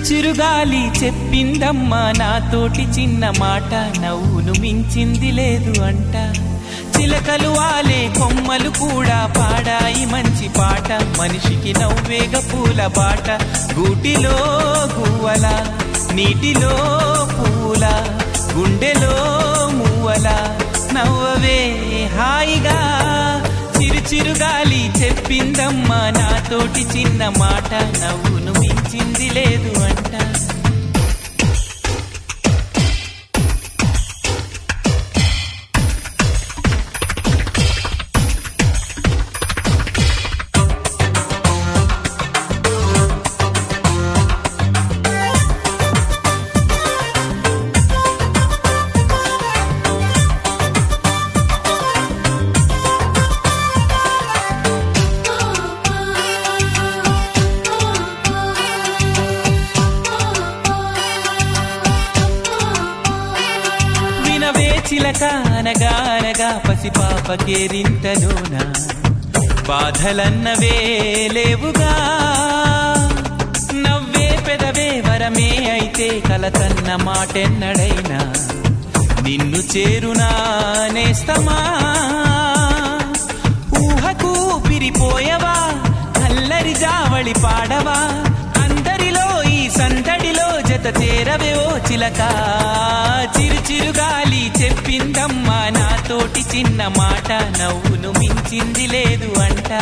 చిరుగాలి చెప్పిందమ్మా నాతోటి చిన్న మాట నవ్వును మించింది లేదు అంట చిలకలు వాలే కొమ్మలు కూడా పాడాయి మంచి పాట మనిషికి నవ్వేగ పూల బాట గూటిలో గువ్వల నీటిలో పూల గుండెలో మువ్వల నవ్వవే హాయిగా చిరు చిరుగాలి చెప్పిందమ్మా నాతోటి చిన్న మాట నవ్వును మించింది లేదు అంట వినవే చిలక అనగా అనగా పసిపాపకేరింతలోన బాధలన్నవే లేవుగా నవ్వే పెదవే వరమే అయితే కలతన్న మాటెన్నడైనా నిన్ను చేరునా నేస్తమా ఊహకు పిరిపోయవా అల్లరి జావళి పాడవా అందరిలో ఈ సందడిలో జత చేరవే ఓ చిలక చిరు చిరుగాలి చెప్పిందమ్మా నాతోటి చిన్న మాట నవ్వును మించింది లేదు అంట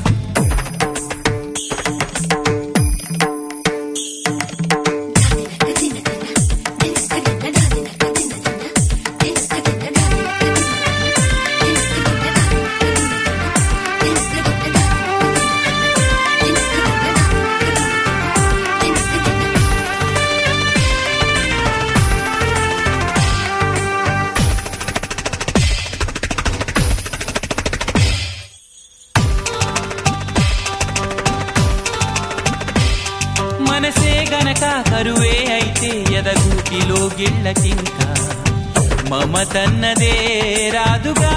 మనసే గనక కరువే అయితే ఎదగూటిలో గిళ్ళకింకా మమతన్నదే రాదుగా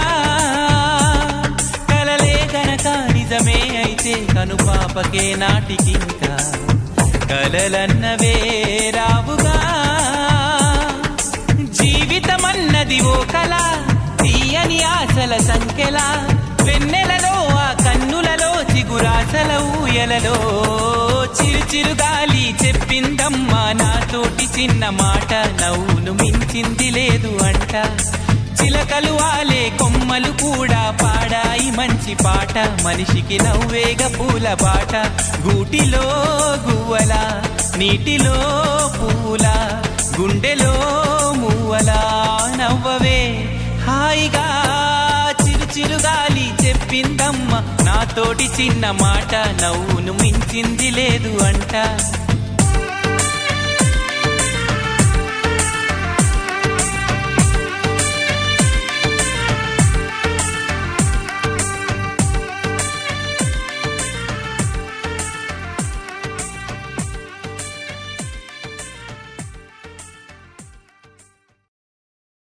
కలలే గనక నిజమే అయితే కనుపాపకే నాటికింకా కలలన్నవే రావుగా జీవితమన్నది ఓ కళ తీయని ఆశల సంఖ్యల వెన్నెలలో ఆ కన్నులలో చిగురాశల ఊయలలో చిరు చిరుగాలి చెప్పిందమ్మా నాతోటి చిన్న మాట నవ్వును మించింది లేదు అంట చిలకలు వాలే కొమ్మలు కూడా పాడాయి మంచి పాట మనిషికి నవ్వేగ పూల బాట గూటిలో గువ్వల నీటిలో పూల గుండెలో మువ్వల నవ్వవే హాయిగా చిరు చిరుగాలి చెప్పిందమ్మ నాతోటి చిన్న మాట నవ్వును మించింది లేదు అంట